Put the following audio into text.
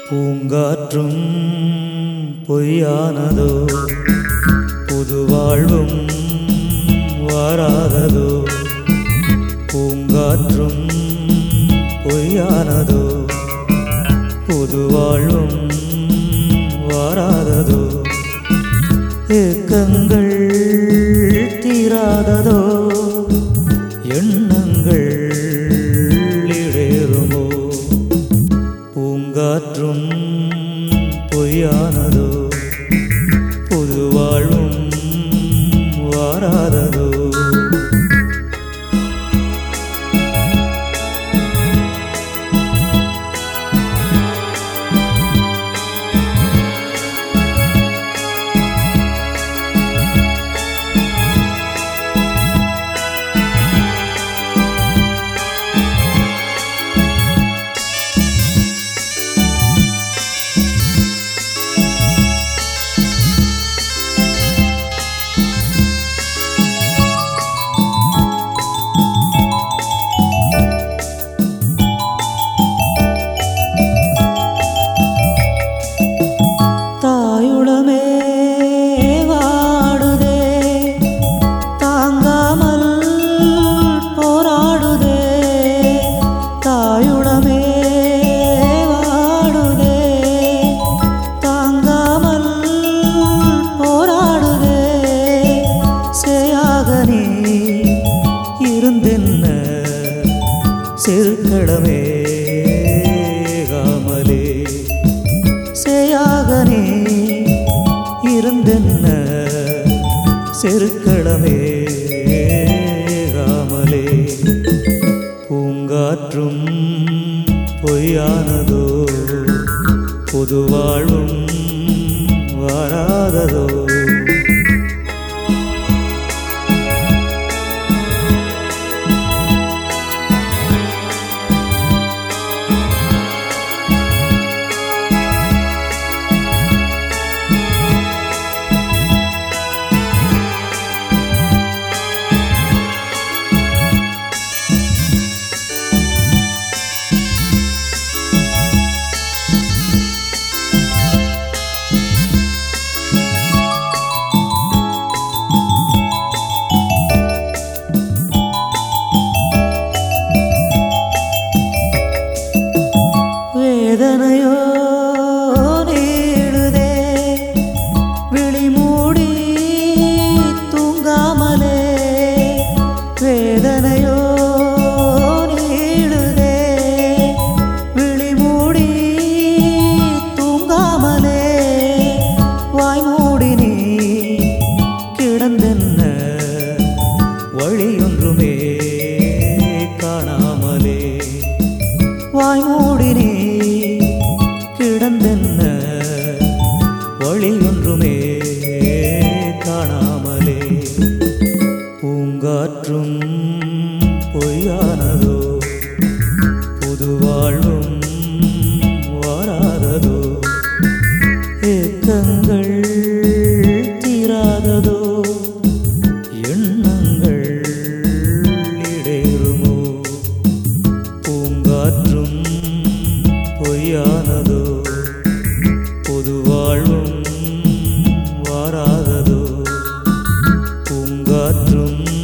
பூங்காற்றும் பொய்யானதோ புது வாழ்வும் வாராததோ பூங்காற்றும் பொய்யானதோ புது வாழ்வும் வாராததோ ஏக்கங்கள் தீராததோ எண்ணங்கள் இடேறுமோ பூங்காற்றும் பொய்யானதோ புது வாழ்வும் வாராததோ தாயுளமே வாடுதே தாங்காமல் போராடுதே தாயுளமே வாடுதே தாங்காமல் போராடுதே சேயாக நீ இருந்தென்ன சிறுக்கடமே காமலே சேயாக நீ இருந்தென்ன செருக்களமே காமலே பூங்காற்றும் பொய்யானதோ பொது வாழ்வும் வாராததோ வேதனையோ நீடுதே விழி மூடி தூங்காமலே வேதனையோ நீடுதே விழி மூடி தூங்காமலே வாய் மூடி நீ கிடந்தென்ன வழியொன்றுமே காணாமலே வாய் மூடி நீ கிடந்தென்ன வழி ஒன்றுமே காணாமலே பூங்காற்றும் பொய்யானதோ புது வாழ்வும் வாராததோ ஏக்கங்கள் தீராததோ எண்ணங்கள் இடேறுமோ பூங்காற்றும் பொய்யானதோ பொது வாழ்வும் வாராததோ பூங்காற்றும்